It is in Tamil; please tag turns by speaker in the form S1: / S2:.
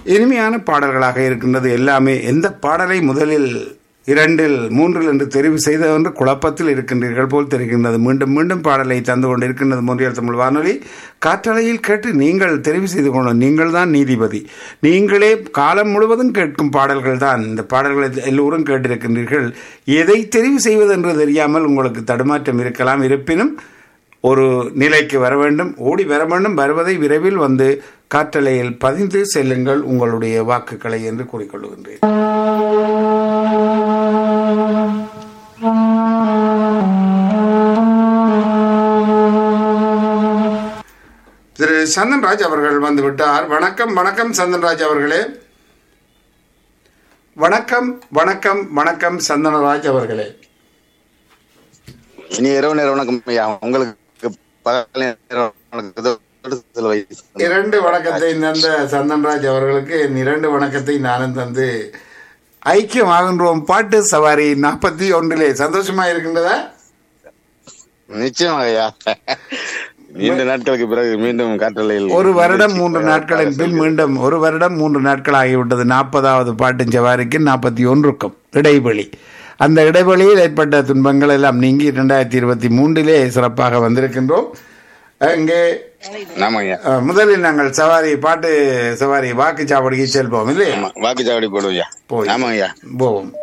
S1: இனிமையான பாடல்களாக இருக்கின்றது எல்லாமே எந்த பாடலை முதலில் இரண்டில் மூன்றில் என்று தெரிவு செய்த என்று குழப்பத்தில் இருக்கின்றீர்கள் போல் தெரிகின்றது மீண்டும் மீண்டும் பாடலை தந்து கொண்டிருக்கின்றது மொழியால் தமிழ் வானொலி காற்றலையில் கேட்டு நீங்கள் தெரிவு செய்து கொள்ள நீங்கள் தான் நீதிபதி நீங்களே காலம் முழுவதும் கேட்கும் பாடல்கள் தான் இந்த பாடல்களை எல்லோரும் கேட்டிருக்கின்றீர்கள் எதை தெரிவு செய்வதென்று தெரியாமல் உங்களுக்கு தடுமாற்றம் இருக்கலாம் இருப்பினும் ஒரு நிலைக்கு வர வேண்டும் ஓடி வர வேண்டும் வருவதை விரைவில் வந்து காற்றலையில் பதிந்து செல்லுங்கள் உங்களுடைய வாக்குகளை என்று கூறிக்கொள்கின்றேன் திரு சந்தன்ராஜ் அவர்கள் வந்து விட்டார் வணக்கம் வணக்கம் சந்தன்ராஜ் அவர்களே வணக்கம் வணக்கம் வணக்கம் சந்தனராஜ் அவர்களே
S2: இனி இரவு நேரம் வணக்கம் ஐயா உங்களுக்கு பகல் நேரம் வணக்கம். இதோ சில வயசு.
S1: இரண்டு வணக்கத்தை தந்த சந்தன்ராஜ் அவர்களுக்கு என் இரண்டு வணக்கத்தை நானும் தந்து ஐக்கியமாகின்றோம் பாட்டு சவாரி நாற்பத்தி ஒன்றிலே சந்தோஷமா இருக்கின்றதா
S2: நிச்சயமாக ஐயா நீண்ட நாட்களுக்கு பிறகு மீண்டும் காற்றலையில்
S1: ஒரு வருடம் மூன்று நாட்களின் பின் மீண்டும் ஒரு வருடம் மூன்று நாட்கள் ஆகிவிட்டது நாற்பதாவது பாட்டு சவாரிக்கு நாற்பத்தி ஒன்றுக்கும் இடைவெளி அந்த இடைவெளியில் ஏற்பட்ட துன்பங்கள் எல்லாம் நீங்கி இரண்டாயிரத்தி இருபத்தி மூன்றிலே சிறப்பாக வந்திருக்கின்றோம் இங்கே
S2: ஆமாங்க ஐயா
S1: அஹ், முதலில் நாங்கள் சவாரி பாட்டு சவாரி வாக்குச்சாவடிக்கு செல்வோம் இல்லையா
S2: ஆமா வாக்குச்சாவடி போடுவோம் ஐயா
S1: போய்.
S2: ஆமாங்க ஐயா
S1: போவோம்